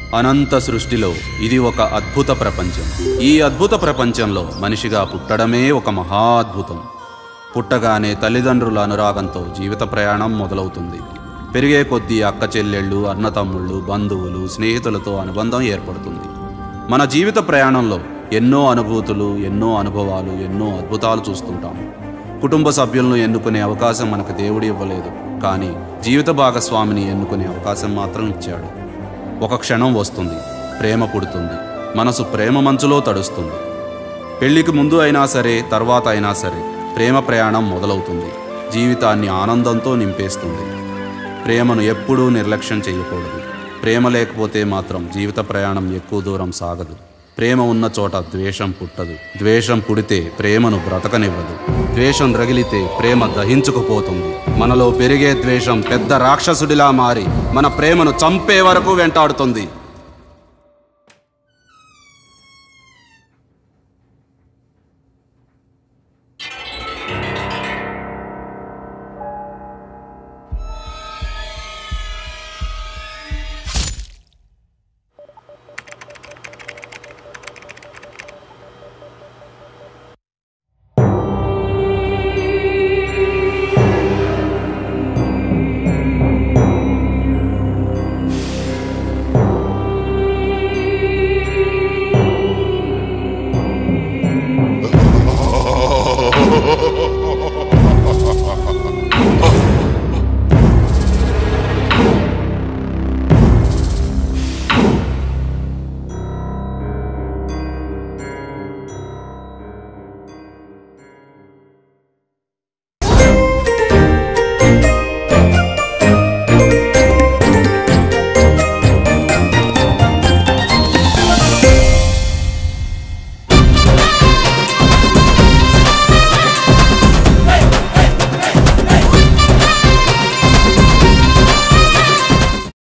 అనంత సృష్టిలో ఇది ఒక అద్భుత ప్రపంచం ఈ అద్భుత ప్రపంచంలో మనిషిగా పుట్టడమే ఒక మహా అద్భుతం పుట్టగానే తల్లిదండ్రుల అనురాగంతో జీవిత ప్రయాణం మొదలవుతుంది పెరిగే కొద్దీ అక్క చెల్లెళ్ళు అన్నతమ్ముళ్ళు బంధువులు స్నేహితులతో అనుబంధం ఏర్పడుతుంది మన జీవిత ప్రయాణంలో ఎన్నో అనుభూతులు ఎన్నో అనుభవాలు ఎన్నో అద్భుతాలు చూస్తుంటాం కుటుంబ సభ్యులను ఎన్నుకునే అవకాశం మనకు దేవుడు ఇవ్వలేదు కానీ జీవిత భాగస్వామిని ఎన్నుకునే అవకాశం మాత్రం ఇచ్చాడు ఒక క్షణం వస్తుంది ప్రేమ పుడుతుంది మనసు ప్రేమ మంచులో తడుస్తుంది పెళ్లికి ముందు అయినా సరే తర్వాత అయినా సరే ప్రేమ ప్రయాణం మొదలవుతుంది జీవితాన్ని ఆనందంతో నింపేస్తుంది ప్రేమను ఎప్పుడూ నిర్లక్ష్యం చేయకూడదు ప్రేమ లేకపోతే మాత్రం జీవిత ప్రయాణం ఎక్కువ దూరం సాగదు ప్రేమ ఉన్న చోట ద్వేషం పుట్టదు ద్వేషం పుడితే ప్రేమను బ్రతకనివ్వదు ద్వేషం రగిలితే ప్రేమ దహించుకుపోతుంది మనలో పెరిగే ద్వేషం పెద్ద రాక్షసుడిలా మారి మన ప్రేమను చంపే వరకు వెంటాడుతుంది